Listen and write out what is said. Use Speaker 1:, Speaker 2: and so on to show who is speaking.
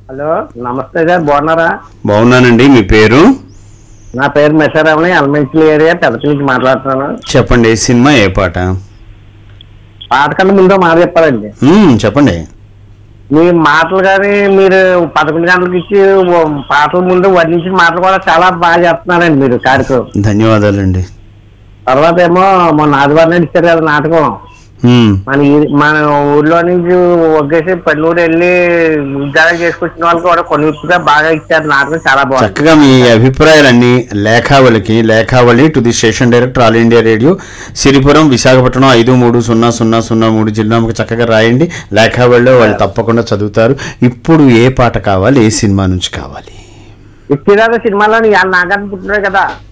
Speaker 1: hello నమస్తే sir బాగున్నారా
Speaker 2: బాగున్నానండి మీ పేరు
Speaker 1: నా పేరు మెసారామని ఎలిమెంటరీ ఏరియా పెద్ద నుంచి మాట్లాడుతున్నాను
Speaker 2: చెప్పండి ఏ సినిమా ఏ పాట
Speaker 1: పాట కన్నా ముందు మాట చెప్పాలండి
Speaker 2: మ్మ్, చెప్పండి
Speaker 1: మీ మాటలు కానీ మీరు పదకొండు గంటలకు ఇచ్చి ఓ పాటల ముందు వర్ణించిన మాటలు కూడా చాలా బాగా చెప్తున్నారండి మీరు కార్యక్రమం
Speaker 2: ధన్యవాదాలండి
Speaker 1: తర్వాత ఏమో మొన్న ఆదివారం నాడు ఇచ్చారు కదా నాటకం
Speaker 2: మ్మ్,
Speaker 1: మన ఈ- మన ఊర్లో నుంచి ఒగ్గేసి పల్లూరు వెళ్ళి ఉద్యోగాలు చేసుకొచ్చిన వాళ్ళకి కూడా కొన్ని బాగా ఇచ్చారు నాటకం చాలా బాగుంది
Speaker 2: చక్కగా మీ అభిప్రాయాలన్నీ లేఖావళికి లేఖావళి to the station director All India Radio Siripuram Visakhapatnam ఐదు మూడు సున్నా సున్నా సున్నా మూడు జిల్లాకు చక్కగా రాయండి లేఖావళిలో వాళ్ళు తప్పకుండా చదువుతారు ఇప్పుడు ఏ పాట కావాలి ఏ సినిమా నుంచి కావాలి
Speaker 1: ఇచ్చిరాజ సినిమాలో నాగార్జున పుట్టినాడు కదా